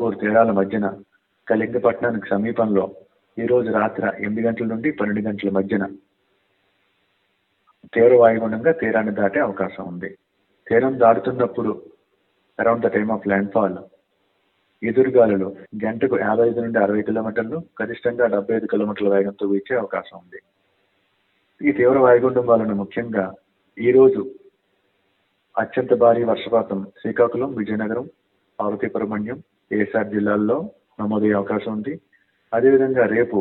Singapore తీరాల మధ్యన కళింగపట్నానికి సమీపంలో ఈ రోజు రాత్రి ఎనిమిది గంటల నుండి పన్నెండు గంటల మధ్యన తీవ్ర వాయుగుండంగా తీరాన్ని దాటే అవకాశం ఉంది తీరం దాటుతున్నప్పుడు around the time of landfall ఎదురుగాలులు గంటకు యాభై ఐదు నుండి అరవై కిలోమీటర్లు గరిష్టంగా డెబ్బై ఐదు కిలోమీటర్ల వేగంతో వీచే అవకాశం ఉంది ఈ తీవ్ర వాయుగుండం వలన ముఖ్యంగా ఈ రోజు అత్యంత భారీ వర్షపాతం శ్రీకాకుళం విజయనగరం పార్వతీపురమణ్యం ఏఎస్ఆర్ జిల్లాల్లో నమోదయ్యే అవకాశం ఉంది అదేవిధంగా రేపు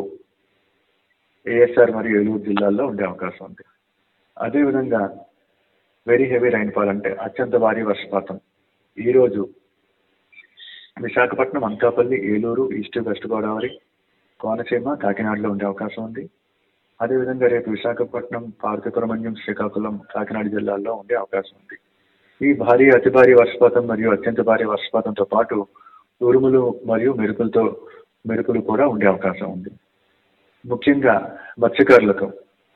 ఏఎస్ఆర్ మరియు ఏలూరు జిల్లాల్లో ఉండే అవకాశం ఉంది అదేవిధంగా వెరీ హెవీ రైన్ఫాల్ అంటే అత్యంత భారీ వర్షపాతం ఈరోజు విశాఖపట్నం అనకాపల్లి ఏలూరు ఈస్ట్ వెస్ట్ గోదావరి కోనసీమ కాకినాడలో ఉండే అవకాశం ఉంది అదేవిధంగా రేపు విశాఖపట్నం పార్వతీపురమణ్యం శ్రీకాకుళం కాకినాడ జిల్లాల్లో ఉండే అవకాశం ఉంది ఈ భారీ అతి భారీ వర్షపాతం మరియు అత్యంత భారీ వర్షపాతంతో పాటు ఉరుములు మరియు మెరుపులతో మెరుపులు కూడా ఉండే అవకాశం ఉంది ముఖ్యంగా మత్స్యకారులకు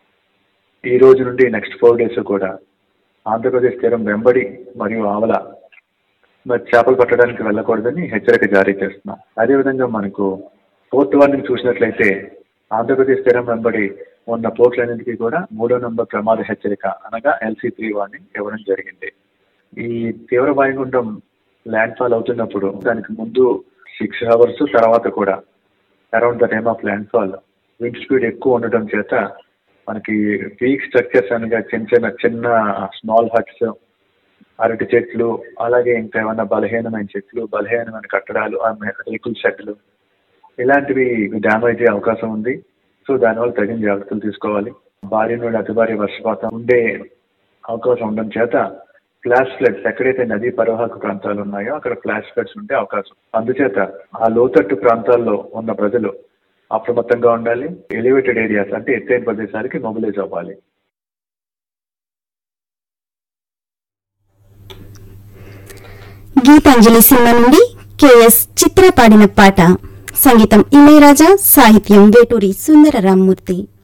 ఈ రోజు నుండి నెక్స్ట్ ఫోర్ డేస్ కూడా ఆంధ్రప్రదేశ్ తీరం వెంబడి మరియు ఆవల మరి చేపలు పట్టడానికి వెళ్ళకూడదని హెచ్చరిక జారీ చేస్తున్నాం అదేవిధంగా మనకు ఫోర్త్ వార్నింగ్ చూసినట్లయితే ఆంధ్రప్రదేశ్ తీరం వెంబడి ఉన్న పోర్ట్లన్నింటికీ కూడా మూడో నంబర్ ప్రమాద హెచ్చరిక అనగా ఎల్సీ త్రీ వార్నింగ్ ఇవ్వడం జరిగింది ఈ తీవ్ర వాయుగుండం ల్యాండ్ ఫాల్ అవుతున్నప్పుడు దానికి ముందు సిక్స్ అవర్స్ తర్వాత కూడా around the time of landfall wind speed ఎక్కువ ఉండటం చేత మనకి వీక్ స్ట్రక్చర్స్ అనగా చిన్న చిన్న చిన్న స్మాల్ హట్స్ అరటి చెట్లు అలాగే ఇంకా ఏమన్నా బలహీనమైన చెట్లు బలహీనమైన కట్టడాలు ఆ మే- రేకుల షెడ్లు ఇలాంటివి డ్యామేజ్ అయ్యే అవకాశం ఉంది సో దానివల్ల తగిన జాగ్రత్తలు తీసుకోవాలి భారీ నుండి అతి భారీ వర్షపాతం ఉండే అవకాశం ఉండడం చేత ఫ్లాష్ ఫ్లడ్స్ ఎక్కడైతే నదీ పరివాహక ప్రాంతాలు ఉన్నాయో అక్కడ ఫ్లాష్ ఫ్లడ్స్ ఉండే అవకాశం అందుచేత ఆ లోతట్టు ప్రాంతాల్లో ఉన్న ప్రజలు అప్రమత్తంగా ఉండాలి ఎలివేటెడ్ ఏరియాస్ అంటే ఎత్తైన ప్రదేశాలకి మొబిలైజ్ అవ్వాలి గీతాంజలి సినిమా నుండి కెఎస్ చిత్ర పాడిన పాట సంగీతం ఇళయరాజా సాహిత్యం వేటూరి సుందర రామ్మూర్తి